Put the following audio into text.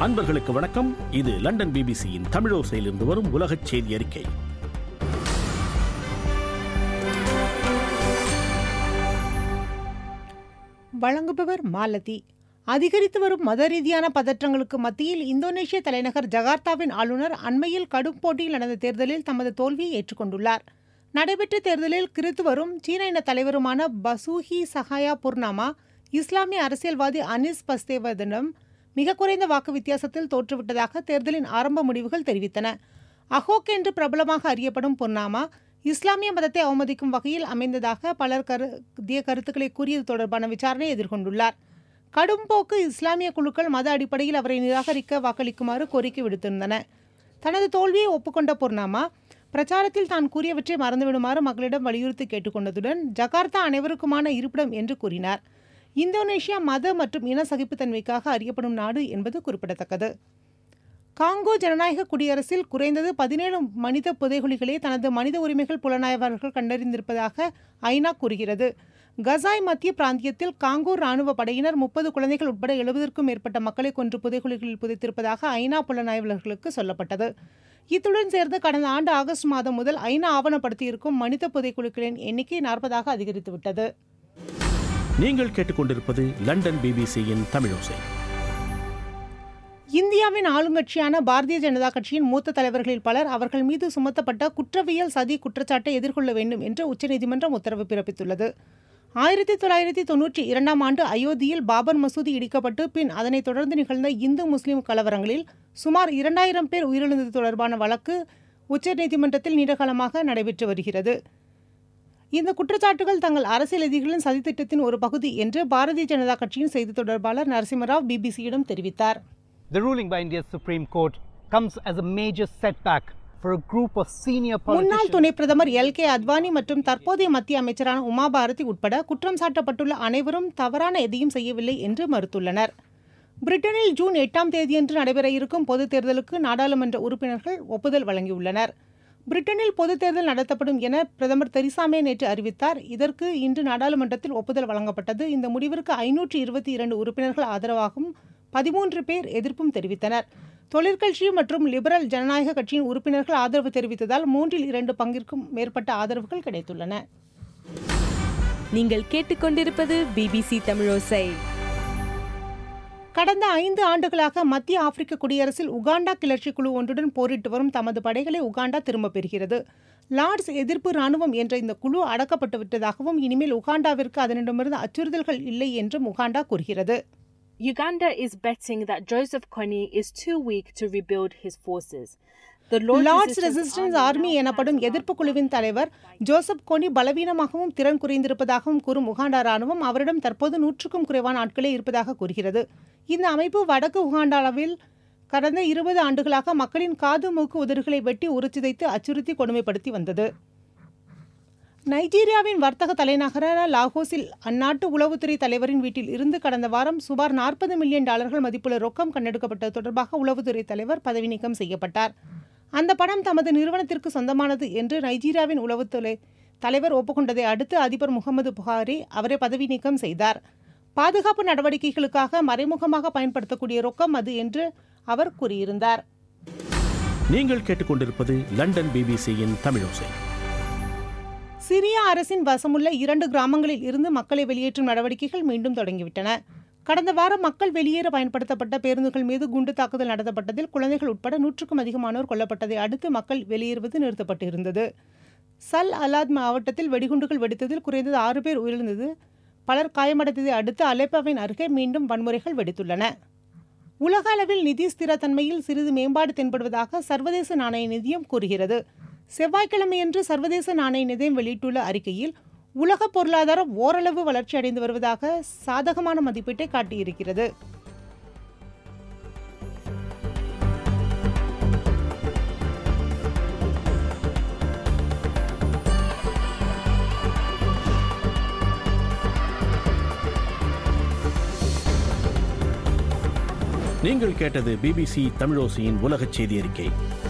அன்பர்களுக்கு வணக்கம் இது லண்டன் பிபிசியின் தமிழோசையிலிருந்து வரும் உலகச் செய்தி அறிக்கை வழங்குபவர் மாலதி அதிகரித்து வரும் மத ரீதியான பதற்றங்களுக்கு மத்தியில் இந்தோனேஷிய தலைநகர் ஜகார்த்தாவின் ஆளுநர் அண்மையில் கடும் போட்டியில் நடந்த தேர்தலில் தமது தோல்வியை ஏற்றுக்கொண்டுள்ளார் நடைபெற்ற தேர்தலில் கிறித்து வரும் சீன இன தலைவருமான பசூஹி சஹாயா புர்னாமா இஸ்லாமிய அரசியல்வாதி அனிஸ் பஸ்தேவதனிடம் மிக குறைந்த வாக்கு வித்தியாசத்தில் தோற்றுவிட்டதாக தேர்தலின் ஆரம்ப முடிவுகள் தெரிவித்தன அஹோக் என்று பிரபலமாக அறியப்படும் புர்னாமா இஸ்லாமிய மதத்தை அவமதிக்கும் வகையில் அமைந்ததாக பலர் கருதிய கருத்துக்களை கூறியது தொடர்பான விசாரணை எதிர்கொண்டுள்ளார் கடும்போக்கு இஸ்லாமிய குழுக்கள் மத அடிப்படையில் அவரை நிராகரிக்க வாக்களிக்குமாறு கோரிக்கை விடுத்திருந்தன தனது தோல்வியை ஒப்புக்கொண்ட பூர்ணாமா பிரச்சாரத்தில் தான் கூறியவற்றை மறந்துவிடுமாறு மக்களிடம் வலியுறுத்தி கேட்டுக்கொண்டதுடன் ஜகார்த்தா அனைவருக்குமான இருப்பிடம் என்று கூறினார் இந்தோனேஷியா மத மற்றும் இன சகிப்புத்தன்மைக்காக அறியப்படும் நாடு என்பது குறிப்பிடத்தக்கது காங்கோ ஜனநாயக குடியரசில் குறைந்தது பதினேழு மனித புதைகுழிகளே தனது மனித உரிமைகள் புலனாய்வாளர்கள் கண்டறிந்திருப்பதாக ஐநா கூறுகிறது கசாய் மத்திய பிராந்தியத்தில் காங்கோ ராணுவ படையினர் முப்பது குழந்தைகள் உட்பட எழுபதற்கும் மேற்பட்ட மக்களை கொன்று புதைகுழிகளில் புதைத்திருப்பதாக ஐநா புலனாய்வாளர்களுக்கு சொல்லப்பட்டது இத்துடன் சேர்ந்து கடந்த ஆண்டு ஆகஸ்ட் மாதம் முதல் ஐநா ஆவணப்படுத்தியிருக்கும் மனித புதைக்குழுக்களின் எண்ணிக்கை நாற்பதாக அதிகரித்துவிட்டது நீங்கள் கேட்டுக்கொண்டிருப்பது லண்டன் பிபிசியின் தமிழோசை இந்தியாவின் ஆளுங்கட்சியான பாரதிய ஜனதா கட்சியின் மூத்த தலைவர்களில் பலர் அவர்கள் மீது சுமத்தப்பட்ட குற்றவியல் சதி குற்றச்சாட்டை எதிர்கொள்ள வேண்டும் என்று உச்சநீதிமன்றம் உத்தரவு பிறப்பித்துள்ளது ஆயிரத்தி தொள்ளாயிரத்தி தொன்னூற்றி இரண்டாம் ஆண்டு அயோத்தியில் பாபர் மசூதி இடிக்கப்பட்டு பின் அதனைத் தொடர்ந்து நிகழ்ந்த இந்து முஸ்லிம் கலவரங்களில் சுமார் இரண்டாயிரம் பேர் உயிரிழந்தது தொடர்பான வழக்கு உச்சநீதிமன்றத்தில் நீண்டகாலமாக நடைபெற்று வருகிறது இந்த குற்றச்சாட்டுகள் தங்கள் அரசியல் எதிரிகளின் சதித்திட்டத்தின் ஒரு பகுதி என்று பாரதிய ஜனதா கட்சியின் செய்தி தொடர்பாளர் நரசிம்மராவ் பிபிசியிடம் தெரிவித்தார் The ruling by India's Supreme Court comes as a major setback for a group of senior முன்னாள் politicians. துணை பிரதமர் எல் கே அத்வானி மற்றும் தற்போதைய மத்திய அமைச்சரான உமா பாரதி உட்பட குற்றம் சாட்டப்பட்டுள்ள அனைவரும் தவறான எதையும் செய்யவில்லை என்று மறுத்துள்ளனர் பிரிட்டனில் ஜூன் எட்டாம் தேதியன்று நடைபெற இருக்கும் பொதுத் தேர்தலுக்கு நாடாளுமன்ற உறுப்பினர்கள் ஒப்புதல் வழங்கியுள்ளனர் பிரிட்டனில் பொதுத் தேர்தல் நடத்தப்படும் என பிரதமர் தெரிசா மே நேற்று அறிவித்தார் இதற்கு இன்று நாடாளுமன்றத்தில் ஒப்புதல் வழங்கப்பட்டது இந்த முடிவிற்கு ஐநூற்றி இருபத்தி இரண்டு உறுப்பினர்கள் ஆதரவாகவும் பதிமூன்று பேர் எதிர்ப்பும் தெரிவித்தனர் தொழிற்கட்சி மற்றும் லிபரல் ஜனநாயக கட்சியின் உறுப்பினர்கள் ஆதரவு தெரிவித்ததால் மூன்றில் இரண்டு பங்கிற்கும் மேற்பட்ட ஆதரவுகள் கிடைத்துள்ளன நீங்கள் கேட்டுக்கொண்டிருப்பது பிபிசி தமிழோசை கடந்த ஐந்து ஆண்டுகளாக மத்திய ஆப்பிரிக்க குடியரசில் உகாண்டா கிளர்ச்சி குழு ஒன்றுடன் போரிட்டு வரும் தமது படைகளை உகாண்டா திரும்பப் பெறுகிறது லார்ட்ஸ் எதிர்ப்பு ராணுவம் என்ற இந்த குழு அடக்கப்பட்டு விட்டதாகவும் இனிமேல் உகாண்டாவிற்கு அதனிடமிருந்து அச்சுறுத்தல்கள் இல்லை என்றும் உகாண்டா கூறுகிறது Uganda is betting that Joseph Kony is too weak to rebuild his forces. The Lord lords Resistance resistance Army army now எனப்படும் has எதிர்ப்பு குழுவின் தலைவர் ஜோசப் கோனி பலவீனமாகவும் திறன் குறைந்திருப்பதாகவும் கூறும் உகாண்டா ராணுவம் அவரிடம் தற்போது நூற்றுக்கும் குறைவான ஆட்களே இருப்பதாக கூறுகிறது இந்த அமைப்பு வடக்கு உகாண்டாவில் கடந்த இருபது ஆண்டுகளாக மக்களின் காது மூக்கு உதடுகளை வெட்டி உரிச்சிதைத்து அச்சுறுத்தி கொடுமைப்படுத்தி வந்தது நைஜீரியாவின் வர்த்தக தலைநகரான லாகோஸில் அந்நாட்டு உளவுத்துறை தலைவரின் வீட்டில் இருந்து கடந்த வாரம் சுமார் நாற்பது மில்லியன் டாலர்கள் மதிப்புள்ள ரொக்கம் கண்டெடுக்கப்பட்டது தொடர்பாக உளவுத்துறை தலைவர் பதவி நீக்கம் செய்யப்பட்டார் அந்த பணம் தமது நிறுவனத்திற்கு சொந்தமானது என்று நைஜீரியாவின் உளவுத்துறை தலைவர் ஒப்புக்கொண்டதை அடுத்து அதிபர் முகமது புகாரி அவரை பதவி நீக்கம் செய்தார் பாதுகாப்பு நடவடிக்கைகளுக்காக மறைமுகமாக பயன்படுத்தக்கூடிய ரொக்கம் அது என்று அவர் கூறியிருந்தார் நீங்கள் கேட்டுக்கொண்டிருப்பது லண்டன் பிபிசியின் தமிழோசை சிரியா அரசின் வசமுள்ள இரண்டு கிராமங்களில் இருந்து மக்களை வெளியேற்றும் நடவடிக்கைகள் மீண்டும் தொடங்கிவிட்டன கடந்த வாரம் மக்கள் வெளியேற பயன்படுத்தப்பட்ட பேருந்துகள் மீது குண்டு தாக்குதல் நடத்தப்பட்டதில் குழந்தைகள் உட்பட நூற்றுக்கும் அதிகமானோர் கொல்லப்பட்டதை அடுத்து மக்கள் வெளியேறுவது நிறுத்தப்பட்டிருந்தது சல் அலாத் மாவட்டத்தில் வெடிகுண்டுகள் வெடித்ததில் குறைந்தது ஆறு பேர் உயிரிழந்தது பலர் காயமடைந்ததை அடுத்து அலேப்பாவின் அருகே மீண்டும் வன்முறைகள் வெடித்துள்ளன உலக அளவில் நிதி ஸ்திரத்தன்மையில் சிறிது மேம்பாடு தென்படுவதாக சர்வதேச நாணய நிதியம் கூறுகிறது செவ்வாய்க்கிழமையன்று சர்வதேச நாணய நிதியம் வெளியிட்டுள்ள அறிக்கையில் உலக பொருளாதாரம் ஓரளவு வளர்ச்சி அடைந்து வருவதாக சாதகமான மதிப்பீட்டை காட்டியிருக்கிறது நீங்கள் கேட்டது பிபிசி தமிழோசையின் உலகச் செய்தி அறிக்கை